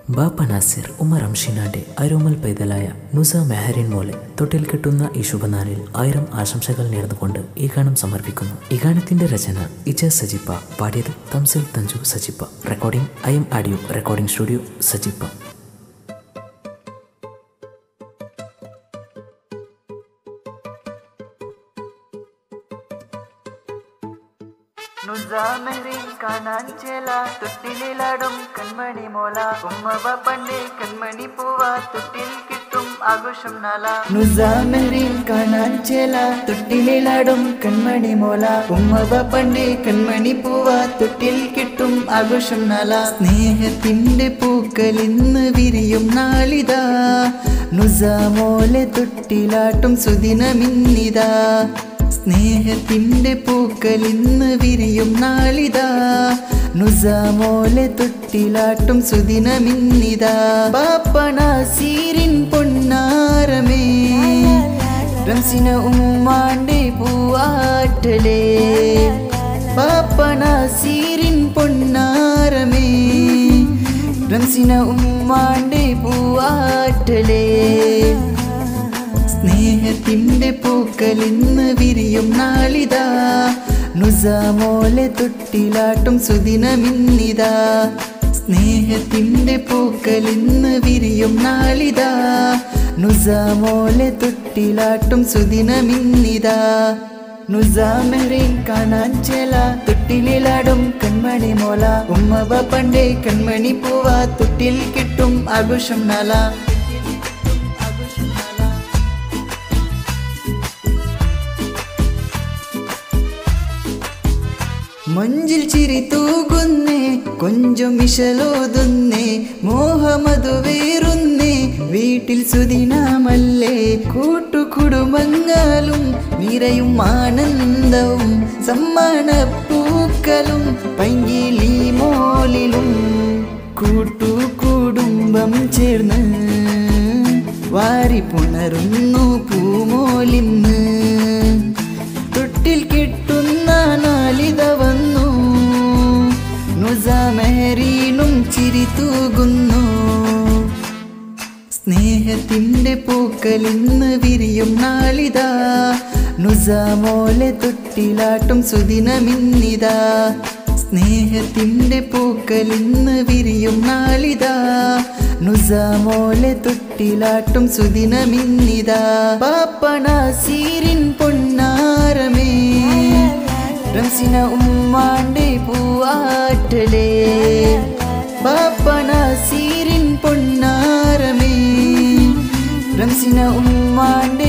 ബാപ്പ നാസിർ ഉമർ അംഷിനാന്റെ അരോമൽ പൈതലായ നുസ മെഹറിൻ മോലെ തൊട്ടിൽ കെട്ടുന്ന ഈ ശുഭനാളിൽ ആയിരം ആശംസകൾ നേർന്നുകൊണ്ട് ഈ ഗാനം സമർപ്പിക്കുന്നു ഈ ഗാനത്തിന്റെ രചന ഇജ സജിപ്പ പാടിയത് തംസിൽ തഞ്ചു Sajippa recording I M audio recording studio Sajippa നുസാമരിൻ കാണാൻ ചേല തൊട്ടിലാടും കൺമണി മോല ഉമ്മവ പണ്ടേ കൺമണി പൂവ തൊട്ടിൽ കിട്ടും ആഘോഷം നാല നുസാമരിൻ കാണാൻ ചേല തൊട്ടിലാടും കൺമണി മോല ഉമ്മവ പണ്ടേ കൺമണി പൂവ തൊട്ടിൽ കിട്ടും ആഘോഷം നാല സ്നേഹത്തിന്റെ പൂക്കൾ ഇന്ന് വിരിയും നാളിതാ നുസാമോലെ തൊട്ടിലാട്ടും സുദിനമിന്നിതാ സ്നേഹത്തിന്റെ പൂക്കൾ ഇന്ന് വിരിയും നാളിതാ നുസാമോലെ തൊട്ടിലാട്ടും സുദിനമിന്നിതാ പാപ്പണാസീരിൻ പൊന്നാരമേ റംസിന ഉമ്മാന്റെ പൂവാറ്റലേ പാപ്പണാസീരിൻ പൊന്നാരമേ റംസിന ഉമ്മാന്റെ പൂവാറ്റലേ സ്നേഹത്തിന്റെ പൂക്കൾ ഇന്ന് വിരിയും നാളിതാ നുസാമോലെ തൊട്ടിലാട്ടും സുദിനമിന്നിതാ സ്നേഹത്തിന്റെ പൂക്കൾ ഇന്ന് വിരിയും നാളിതാ നുസാമോലെ തൊട്ടിലാട്ടും സുദിനമിന്നിതാ നുസാമറിൻ കാണാൻ ചേല തൊട്ടിലാടും കൺമണി മോല ഉമ്മവ പണ്ടേ കൺമണി പൂവ തൊട്ടിൽ കിട്ടും ആഘോഷം നാല മഞ്ചിൽ ചിരി തൂകുന്നേ കൊഞ്ചം വിശലോതുന്നേ മോഹമതു വേറുന്നേ വീട്ടിൽ സുദിനാമല്ലേ കൂട്ടുകുടുംബങ്ങളും നിറയും ആനന്ദവും സമ്മാന പൂക്കളും പൈങ്കിളി മോലിലും കൂട്ടുകുടുംബം ചേർന്ന് വാരി പുണരുന്നു പൂമോലിന്ന് തൊട്ടിൽ കിട്ടുന്ന നാലിത വന്നു നുസമഹരീനും ചിരി തൂകുന്നു സ്നേഹത്തിന്റെ പൂക്കൾ ഇന്ന് വിരിയും നാളിതാ നുസാമോലെ തൊട്ടിലാട്ടും സുദിനമിന്നിതാ സ്നേഹത്തിന്റെ പൂക്കൾ ഇന്ന് വിരിയും നാളിതാ നുസാമോലെ തൊട്ടിലാട്ടും സുദിനമിന്നിതാ പാപ്പണാസീരിൻ പൊന്നാരമേ റംസിന ഉമ്മാന്റെ പൂവാറ്റലേ ബാപ്പണാസീരിൻ പൊന്നാരമേ റംസിന ഉമ്മാന്റെ